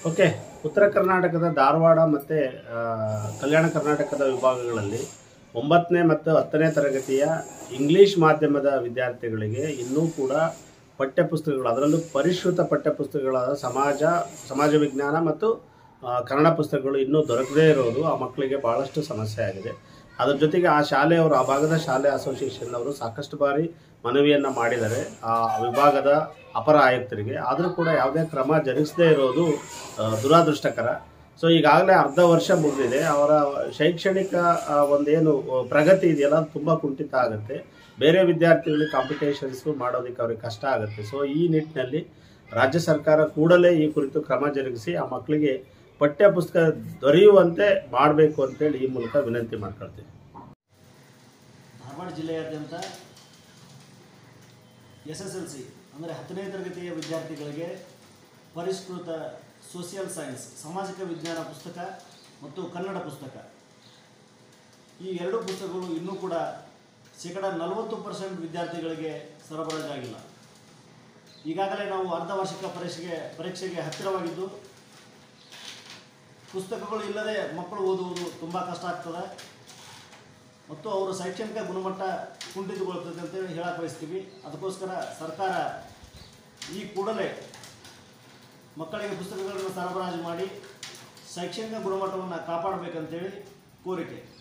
okay ಉತ್ತರ ಕರ್ನಾಟಕದ ಧಾರವಾಡ ಮತ್ತು ಕಲ್ಯಾಣ ಕರ್ನಾಟಕದ ವಿಭಾಗಗಳಲ್ಲಿ ಒಂಬತ್ತನೇ ಮತ್ತು ಹತ್ತನೇ ತರಗತಿಯ ಇಂಗ್ಲೀಷ್ ಮಾಧ್ಯಮದ ವಿದ್ಯಾರ್ಥಿಗಳಿಗೆ ಇನ್ನೂ ಕೂಡ ಪಠ್ಯಪುಸ್ತಕಗಳು ಅದರಲ್ಲೂ ಪರಿಷ್ಕೃತ ಪಠ್ಯಪುಸ್ತಕಗಳಾದ ಸಮಾಜ ಸಮಾಜ ವಿಜ್ಞಾನ ಮತ್ತು ಆ, ಕನ್ನಡ ಪುಸ್ತಕಗಳು ಇನ್ನೂ ದೊರಕದೇ ಇರೋದು ಆ ಮಕ್ಕಳಿಗೆ ಭಾಳಷ್ಟು ಸಮಸ್ಯೆ ಆಗಿದೆ ಅದರ ಜೊತೆಗೆ ಆ ಶಾಲೆಯವರು ಆ ಭಾಗದ ಶಾಲೆ ಅಸೋಸಿಯೇಷನ್ ಅವರು ಸಾಕಷ್ಟು ಬಾರಿ ಮನವಿಯನ್ನು ಮಾಡಿದ್ದಾರೆ ಆ ವಿಭಾಗದ ಅಪರ ಆಯುಕ್ತರಿಗೆ ಆದರೂ ಕೂಡ ಯಾವುದೇ ಕ್ರಮ ಜರುಗಿಸದೇ ಇರೋದು ಆ, ದುರಾದೃಷ್ಟಕರ ಸೊ ಈಗಾಗಲೇ ಅರ್ಧ ವರ್ಷ ಮುಗಿದಿದೆ ಅವರ ಶೈಕ್ಷಣಿಕ ಆ, ಒಂದೇನು ಆ, ಪ್ರಗತಿ ಇದೆಯಲ್ಲ ಅದು ತುಂಬ ಕುಂಠಿತ ಆಗುತ್ತೆ ಬೇರೆ ವಿದ್ಯಾರ್ಥಿಗಳಿಗೆ ಕಾಂಪಿಟೇಷನ್ಸು ಮಾಡೋದಕ್ಕೆ ಅವ್ರಿಗೆ ಕಷ್ಟ ಆಗುತ್ತೆ ಸೊ ಈ ನಿಟ್ಟಿನಲ್ಲಿ ರಾಜ್ಯ ಸರ್ಕಾರ ಕೂಡಲೇ ಈ ಕುರಿತು ಕ್ರಮ ಜರುಗಿಸಿ ಆ ಮಕ್ಕಳಿಗೆ ಪಠ್ಯ ಪುಸ್ತಕ ದೊರೆಯುವಂತೆ ಮಾಡಬೇಕು ಅಂತೇಳಿ ಈ ಮೂಲಕ ವಿನಂತಿ ಮಾಡ್ಕೊಳ್ತೀವಿ ಧಾರವಾಡ ಜಿಲ್ಲೆಯಾದ್ಯಂತ ಎಸ್ ಎಸ್ ಎಲ್ ಸಿ ಅಂದರೆ ಹತ್ತನೇ ತರಗತಿಯ ವಿದ್ಯಾರ್ಥಿಗಳಿಗೆ ಪರಿಷ್ಕೃತ ಸೋಷಿಯಲ್ ಸೈನ್ಸ್ ಸಾಮಾಜಿಕ ವಿಜ್ಞಾನ ಪುಸ್ತಕ ಮತ್ತು ಕನ್ನಡ ಪುಸ್ತಕ ಈ ಎರಡು ಪುಸ್ತಕಗಳು ಇನ್ನೂ ಕೂಡ ಶೇಕಡ ನಲವತ್ತು ಪರ್ಸೆಂಟ್ ವಿದ್ಯಾರ್ಥಿಗಳಿಗೆ ಸರಬರಾಜಾಗಿಲ್ಲ ಈಗಾಗಲೇ ನಾವು ಅರ್ಧ ವಾರ್ಷಿಕ ಪರೀಕ್ಷೆಗೆ ಪರೀಕ್ಷೆಗೆ ಹತ್ತಿರವಾಗಿದ್ದು ಪುಸ್ತಕಗಳು ಇಲ್ಲದೆ ಮಕ್ಕಳು ಓದುವುದು ತುಂಬ ಕಷ್ಟ ಆಗ್ತದೆ ಮತ್ತು ಅವರ ಶೈಕ್ಷಣಿಕ ಗುಣಮಟ್ಟ ಕುಂಠಿತಗೊಳ್ತದೆ ಅಂತೇಳಿ ಹೇಳಕ್ಕೆ ಬಯಸ್ತೀವಿ ಅದಕ್ಕೋಸ್ಕರ ಸರ್ಕಾರ ಈ ಕೂಡಲೇ ಮಕ್ಕಳಿಗೆ ಪುಸ್ತಕಗಳನ್ನು ಸರಬರಾಜು ಮಾಡಿ ಶೈಕ್ಷಣಿಕ ಗುಣಮಟ್ಟವನ್ನು ಕಾಪಾಡಬೇಕಂತೇಳಿ ಕೋರಿಕೆ